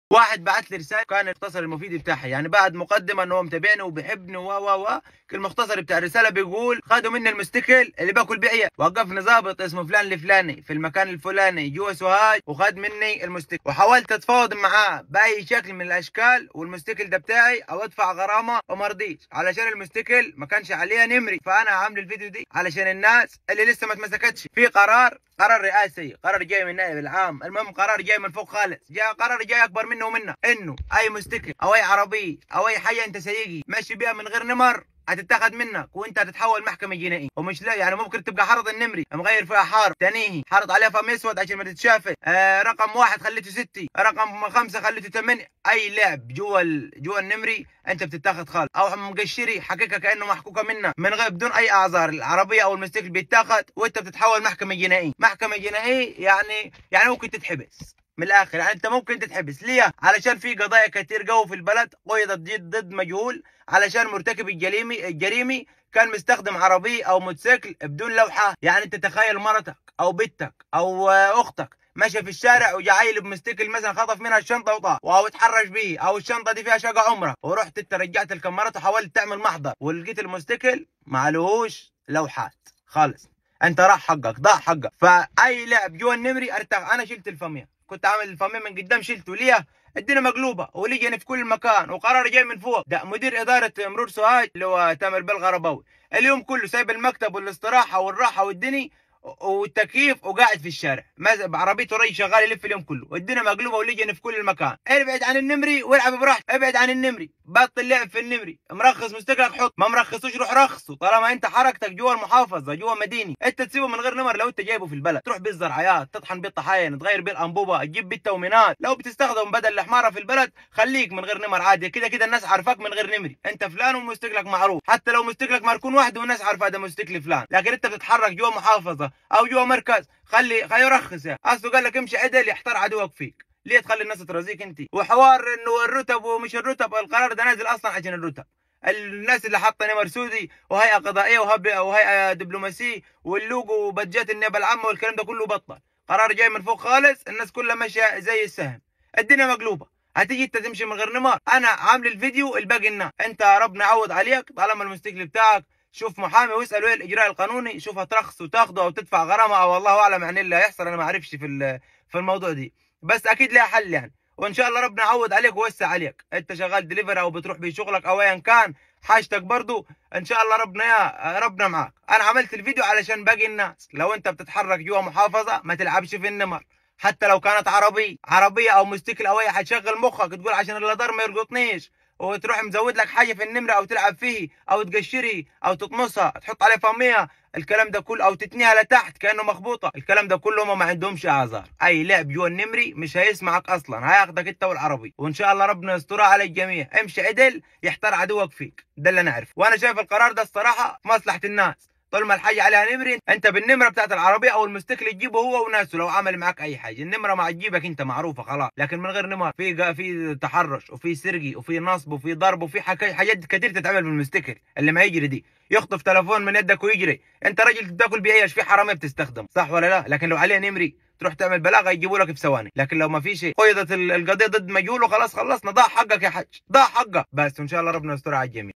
واحد بعت لي رساله كان المختصر المفيد بتاعها يعني بعد مقدمه ان هو متابعني وبيحبني و و و المختصر بتاع الرساله بيقول خدوا مني المستكل اللي باكل بيه وقفني ظابط اسمه فلان الفلاني في المكان الفلاني جوا سوهاج وخد مني المستكل وحاولت اتفاوض معاه باي شكل من الاشكال والمستكل ده بتاعي او ادفع غرامه وما رضيتش علشان المستكل ما كانش عليها نمري فانا عامل الفيديو دي علشان الناس اللي لسه ما اتمسكتش في قرار قرار رئاسي قرار جاي من النائب العام المهم قرار جاي من فوق خالص جاء قرار جاي اكبر منه ومنه انه اي مستكل او اي عربيه او اي حاجه انت سايقي ماشي بيها من غير نمر هتتاخد منك وانت هتتحول محكمه جنائيه ومش لا يعني ممكن تبقى حرض النمري مغير فيها حارب تنيهي حرض عليها فم اسود عشان ما تتشافى آه رقم واحد خليته ستي رقم خمسه خليته ثمانيه اي لعب جوا جوا النمري انت بتتاخد خالص او مقشري حقيقه كانه محكوكه منك من غير بدون اي اعذار العربيه او المستقل بيتاخد وانت بتتحول محكمه جنائيه محكمه جنائيه يعني يعني ممكن تتحبس من الاخر يعني انت ممكن تتحبس ليه علشان في قضايا كتير قوي في البلد قيدت ضد مجهول علشان مرتكب الجريمي الجريمي كان مستخدم عربيه او موتوسيكل بدون لوحه يعني انت تخيل مرتك او بنتك او اختك ماشي في الشارع وجاي بمستكل مثلا خطف منها الشنطه وطاح او اتحرش به او الشنطه دي فيها شقه عمره ورحت انت رجعت الكاميرات وحاولت تعمل محضر ولقيت المستكل ما لهوش لوحات خالص انت راح حقك ضاع حقك فاي لعب جوا النمري ارتاح انا شلت الفميه كنت عامل الفميه من قدام شلته ليه الدنيا مقلوبه ولجني في كل مكان وقرار جاي من فوق ده مدير اداره مرور سوهاج اللي هو تامر بلغرباوي اليوم كله سايب المكتب والاستراحه والراحه والدني والتكييف وقاعد في الشارع بعربيته ري شغال يلف اليوم كله والدنيا مقلوبه ولجن في كل المكان ابعد عن النمري والعب براحتك ابعد عن النمري بطل لعب في النمري مرخص مستقلك حط ما مرخصوش روح رخصه طالما انت حركتك جوا المحافظه جوا مديني انت تسيبه من غير نمر لو انت جايبه في البلد تروح بيه الزرعيات تطحن بيه الطحاين تغير بيه الانبوبه تجيب بيه التومينات لو بتستخدم بدل الحماره في البلد خليك من غير نمر عادي كده كده الناس عارفاك من غير نمري انت فلان ومستقلك معروف حتى لو مستقلك مركون واحد والناس عارفه ده مستقل فلان لكن انت بتتحرك جوا محافظه او جوا مركز خلي خلي يرخص يا اصله قال لك امشي عدل يحتار عدوك فيك ليه تخلي الناس ترازيك انت وحوار انه الرتب ومش الرتب القرار ده نازل اصلا عشان الرتب الناس اللي حاطه نمر سودي وهيئه قضائيه وهيئه دبلوماسيه واللوجو وبجات النيابه العامه والكلام ده كله بطل قرار جاي من فوق خالص الناس كلها ماشيه زي السهم الدنيا مقلوبه هتيجي انت تمشي من غير نمر انا عامل الفيديو الباقي الناس انت ربنا يعوض عليك طالما المستقل بتاعك شوف محامي واسال ايه الاجراء القانوني شوف هترخص وتاخده او تدفع غرامه او الله اعلم يعني اللي هيحصل انا ما اعرفش في في الموضوع دي بس اكيد لها حل يعني وان شاء الله ربنا يعوض عليك ويوسع عليك انت شغال دليفري او بتروح بشغلك او ايا كان حاجتك برضو ان شاء الله ربنا يا ربنا معاك انا عملت الفيديو علشان باقي الناس لو انت بتتحرك جوا محافظه ما تلعبش في النمر حتى لو كانت عربيه عربيه او مستكل او اي حاجه شغل مخك تقول عشان اللدار ما يلقطنيش وتروح مزود لك حاجه في النمره او تلعب فيه او تقشري او تطمسها تحط عليه فميه الكلام ده كله او تتنيها لتحت كانه مخبوطه الكلام ده كله هم ما عندهمش اعذار اي لعب جوا النمري مش هيسمعك اصلا هياخدك انت والعربي وان شاء الله ربنا يسترها على الجميع امشي عدل يحتار عدوك فيك ده اللي انا عارفه وانا شايف القرار ده الصراحه مصلحه الناس طول ما الحاجه عليها نمري انت بالنمره بتاعت العربيه او المستكل تجيبه هو وناسه لو عمل معك اي حاجه النمره ما تجيبك انت معروفه خلاص لكن من غير نمر في في تحرش وفي سرقي وفي نصب وفي ضرب وفي حاجات كثير تتعمل بالمستكل اللي ما يجري دي يخطف تلفون من يدك ويجري انت راجل بتاكل بايش في حراميه بتستخدم صح ولا لا لكن لو عليه نمري تروح تعمل بلاغه يجيبوا لك في ثواني لكن لو ما في شيء قيدت القضيه ضد مجهول وخلاص خلصنا ضاع حقك يا حج ضاع حقك بس وان شاء الله ربنا يستر على الجميع